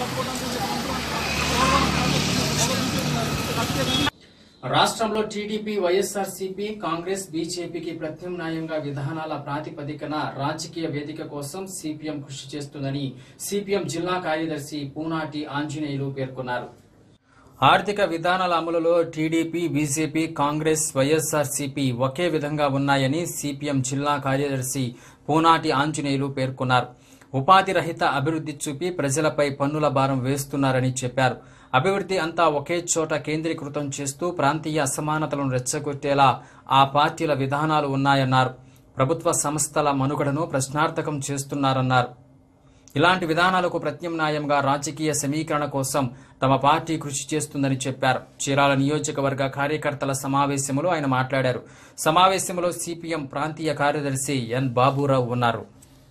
రాష్ట్రంలో టీడీపీ వైఎస్ఆర్సీపీ కాంగ్రెస్ బీజేపీకి ప్రత్యామ్నాయంగా విధానాల ప్రాతిపదికన రాజకీయ వేదిక కోసం సిపిఎం కృషి చేస్తుందని సిపిఎం జిల్లా కార్యదర్శి పూనాటి ఆంజనేయులు పేర్కొన్నారు ఆర్థిక విధానాల అమలులో టీడీపీ బీజేపీ కాంగ్రెస్ వైఎస్ఆర్సీపీ ఒకే విధంగా ఉన్నాయని సిపిఎం జిల్లా కార్యదర్శి పూనాటి ఆంజనేయులు పేర్కొన్నారు ఉపాధి రహిత అభివృద్ధి చూపి ప్రజలపై పన్నుల భారం వేస్తున్నారని చెప్పారు అభివృద్ధి అంతా ఒకే చోట కేంద్రీకృతం చేస్తూ ప్రాంతీయ అసమానతలను రెచ్చగొట్టేలా ఆ పార్టీల విధానాలు ఉన్నాయన్నారు ప్రభుత్వ సంస్థల మనుగడను ప్రశ్నార్థకం చేస్తున్నారన్నారు ఇలాంటి విధానాలకు ప్రత్యామ్నాయంగా రాజకీయ సమీకరణ కోసం తమ పార్టీ కృషి చేస్తుందని చెప్పారు చీరాల నియోజకవర్గ కార్యకర్తల సమావేశంలో ఆయన మాట్లాడారు సమావేశంలో సిపిఎం ప్రాంతీయ కార్యదర్శి ఎన్ బాబురావు ఉన్నారు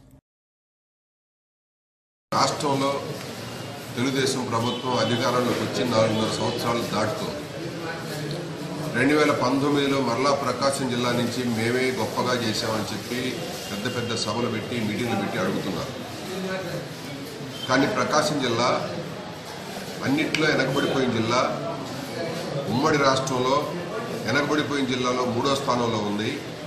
రాష్ట్రంలో తెలుగుదేశం ప్రభుత్వం అధికారంలోకి వచ్చి నాలుగున్నర సంవత్సరాలు దాటుతుంది రెండు వేల పంతొమ్మిదిలో మరలా ప్రకాశం జిల్లా నుంచి మేమే గొప్పగా చేశామని చెప్పి పెద్ద పెద్ద సభలు పెట్టి మీటింగ్లు పెట్టి అడుగుతున్నారు కానీ ప్రకాశం జిల్లా అన్నిట్లో వెనకబడిపోయిన జిల్లా ఉమ్మడి రాష్ట్రంలో వెనకబడిపోయిన జిల్లాలో మూడో స్థానంలో ఉంది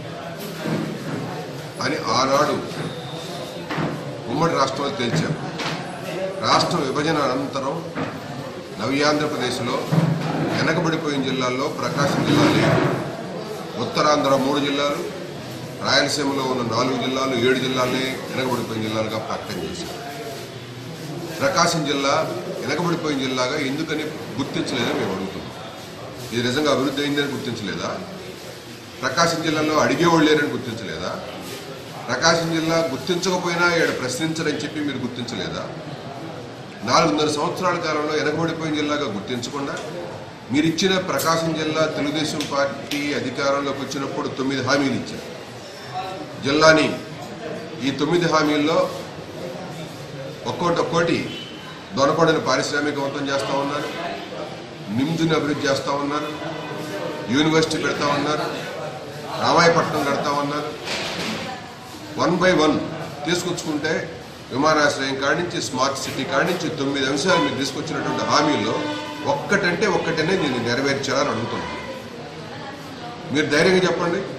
అని ఆనాడు ఉమ్మడి రాష్ట్రంలో తేల్చారు రాష్ట్ర విభజన అనంతరం నవ్యాంధ్రప్రదేశ్లో వెనకబడిపోయిన జిల్లాల్లో ప్రకాశం జిల్లా లేదు ఉత్తరాంధ్ర మూడు జిల్లాలు రాయలసీమలో ఉన్న నాలుగు జిల్లాలు ఏడు జిల్లాలనే వెనకబడిపోయిన జిల్లాలుగా ప్రకటన చేశారు ప్రకాశం జిల్లా వెనకబడిపోయిన జిల్లాగా ఎందుకని గుర్తించలేదని మేము అడుగుతున్నాం ఇది నిజంగా అభివృద్ధి అయిందని గుర్తించలేదా ప్రకాశం జిల్లాలో అడిగేవాళ్ళు లేరని గుర్తించలేదా ప్రకాశం జిల్లా గుర్తించకపోయినా ఇక్కడ ప్రశ్నించరని చెప్పి మీరు గుర్తించలేదా నాలుగున్నర సంవత్సరాల కాలంలో వెనకబడిపోయిన జిల్లాగా గుర్తించకుండా మీరు ఇచ్చిన ప్రకాశం జిల్లా తెలుగుదేశం పార్టీ అధికారంలోకి వచ్చినప్పుడు తొమ్మిది హామీలు ఇచ్చారు జిల్లాని ఈ తొమ్మిది హామీల్లో ఒక్కోటి ఒక్కోటి దొనపడిన పారిశ్రామికవంతం చేస్తూ ఉన్నారు నిమ్దుని అభివృద్ధి చేస్తూ ఉన్నారు యూనివర్సిటీ పెడతా ఉన్నారు రామాయపట్నం కడతా ఉన్నారు వన్ బై వన్ తీసుకొచ్చుకుంటే విమానాశ్రయం కాడి నుంచి స్మార్ట్ సిటీ కాడి నుంచి తొమ్మిది అంశాలు మీరు తీసుకొచ్చినటువంటి హామీల్లో ఒక్కటంటే ఒక్కటనే నేను నెరవేర్చాలని అడుగుతున్నాను మీరు ధైర్యంగా చెప్పండి